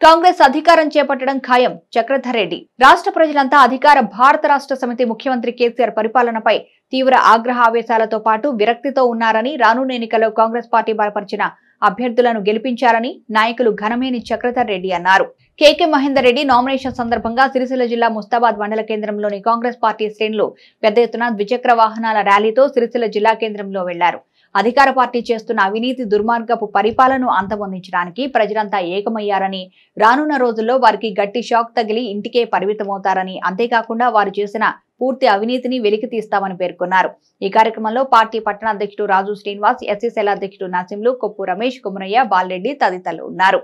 కాంగ్రెస్ అధికారం చేపట్టడం ఖాయం చక్రధర్ రెడ్డి రాష్ట్ర ప్రజలంతా అధికార భారత రాష్ట్ర సమితి ముఖ్యమంత్రి కేసీఆర్ పరిపాలనపై తీవ్ర ఆగ్రహ ఆవేశాలతో పాటు విరక్తితో ఉన్నారని రానున్న ఎన్నికల్లో కాంగ్రెస్ పార్టీ బలపరిచిన అభ్యర్థులను గెలిపించారని నాయకులు ఘనమేని చక్రధర్ రెడ్డి అన్నారు కేకే మహేందర్ రెడ్డి నామినేషన్ సందర్భంగా సిరిసిల్ల జిల్లా ముస్తాబాద్ మండల కేంద్రంలోని కాంగ్రెస్ పార్టీ శ్రేణులు పెద్ద ఎత్తున ద్విచక్ర వాహనాల ర్యాలీతో సిరిసిల్ల జిల్లా కేంద్రంలో వెళ్లారు అధికార పార్టీ చేస్తున్న అవినీతి దుర్మార్గపు పరిపాలనను అంతమొందించడానికి ప్రజలంతా ఏకమయ్యారని రానున్న రోజుల్లో వారికి గట్టి షాక్ తగిలి ఇంటికే పరిమితమవుతారని అంతేకాకుండా వారు చేసిన పూర్తి అవినీతిని వెలికి తీస్తామని పేర్కొన్నారు ఈ కార్యక్రమంలో పార్టీ పట్టణ అధ్యక్షుడు రాజు శ్రీనివాస్ ఎస్సీసీఎల్ అధ్యక్షుడు నరసింలు కొప్పు రమేష్ కుమరయ్య బాలరెడ్డి తదితరులు ఉన్నారు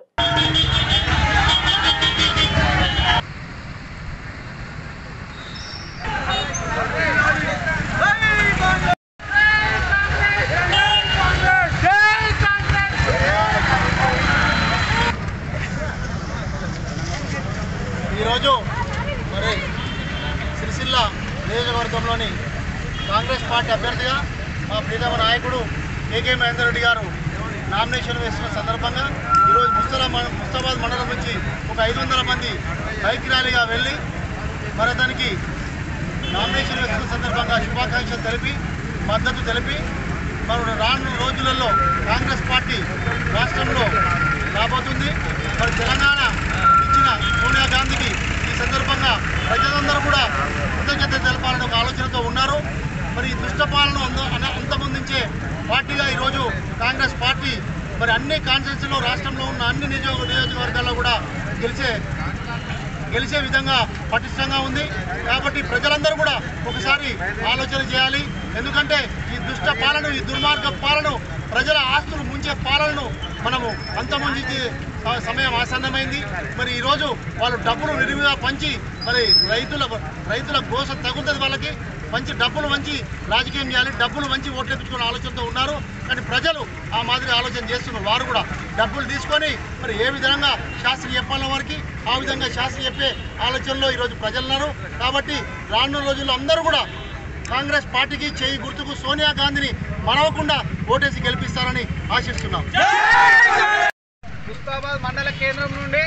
ఈరోజు మరి సిరిసిల్ల నియోజకవర్గంలోని కాంగ్రెస్ పార్టీ అభ్యర్థిగా మా ప్రీతమ నాయకుడు కేకే మహేందర్ రెడ్డి గారు నామినేషన్ వేసిన సందర్భంగా ఈరోజు ముస్తలా మన- ముస్తాబాద్ మండలం నుంచి ఒక ఐదు వందల మంది బైక్ ర్యాలీగా వెళ్ళి మరి అతనికి నామినేషన్ వేసిన సందర్భంగా శుభాకాంక్షలు తెలిపి మద్దతు తెలిపి మరి రానున్న రోజులలో కాంగ్రెస్ పార్టీ రాష్ట్రంలో రాబోతుంది మరి తెలంగాణ ఇచ్చిన సోనియా గాంధీకి ఈ సందర్భంగా ప్రజలందరూ కూడా కృతజ్ఞత తెలపాలని ఒక ఆలోచనతో ఉన్నారు మరి ఈ దుష్ట పాలన అంద- అన- అంతమొందించే పార్టీగా ఈరోజు కాంగ్రెస్ పార్టీ మరి అన్ని కాన్స్టిట్యూన్సీలో రాష్ట్రంలో ఉన్న అన్ని నియోజక నియోజకవర్గాల్లో కూడా గెలిచే గెలిచే విధంగా పటిష్టంగా ఉంది కాబట్టి ప్రజలందరూ కూడా ఒకసారి ఆలోచన చేయాలి ఎందుకంటే ఈ దుష్ట పాలన ఈ దుర్మార్గ పాలన ప్రజల ఆస్తులు ముంచే పాలనను మనము అంతమొందించే స- సమయం ఆసన్నమైంది మరి ఈరోజు వాళ్ళు డబ్బులు విరివిగా పంచి మరి రైతుల రైతుల గోస తగులుతుంది వాళ్ళకి మంచి డబ్బులు మంచి రాజకీయం చేయాలి డబ్బులు మంచి ఓట్లు తెప్పించుకునే ఆలోచనతో ఉన్నారు కానీ ప్రజలు ఆ మాదిరి ఆలోచన చేస్తున్నారు వారు కూడా డబ్బులు తీసుకొని మరి ఏ విధంగా శాస్త్రి చెప్పాలన్న వారికి ఆ విధంగా శాస్త్రి చెప్పే ఆలోచనలో ఈరోజు ప్రజలు ఉన్నారు కాబట్టి రానున్న రోజుల్లో అందరూ కూడా కాంగ్రెస్ పార్టీకి చేయి గుర్తుకు సోనియా గాంధీని మనవకుండా ఓటేసి గెలిపిస్తారని ఆశిస్తున్నాం ముస్తాబాద్ మండల కేంద్రం నుండి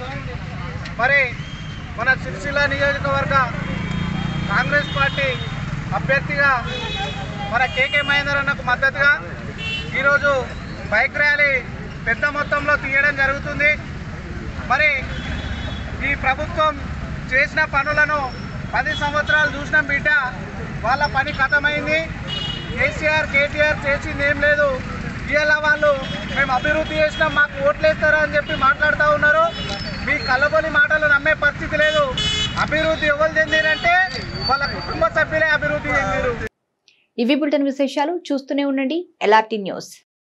మరి మన సిరిసిల్ల నియోజకవర్గ కాంగ్రెస్ పార్టీ అభ్యర్థిగా మన కేకే మహేందర్ అన్నకు మద్దతుగా ఈరోజు బైక్ ర్యాలీ పెద్ద మొత్తంలో తీయడం జరుగుతుంది మరి ఈ ప్రభుత్వం చేసిన పనులను పది సంవత్సరాలు చూసిన బిడ్డ వాళ్ళ పని ఖతమైంది కేసీఆర్ కేటీఆర్ చేసింది ఏం లేదు ఇవాళ వాళ్ళు మేము అభివృద్ధి చేసినాం మాకు ఓట్లేస్తారా అని చెప్పి మాట్లాడుతూ ఉన్నారు మీ కళ్ళబొలి మాటలు నమ్మే పరిస్థితి లేదు అభివృద్ధి ఎవరు చెందిరంటే వాళ్ళ కుటుంబ సభ్యులే అభివృద్ధి చెందిరు ఇవి బులెటిన్ విశేషాలు చూస్తూనే ఉండండి ఎల్ఆర్టీ న్యూస్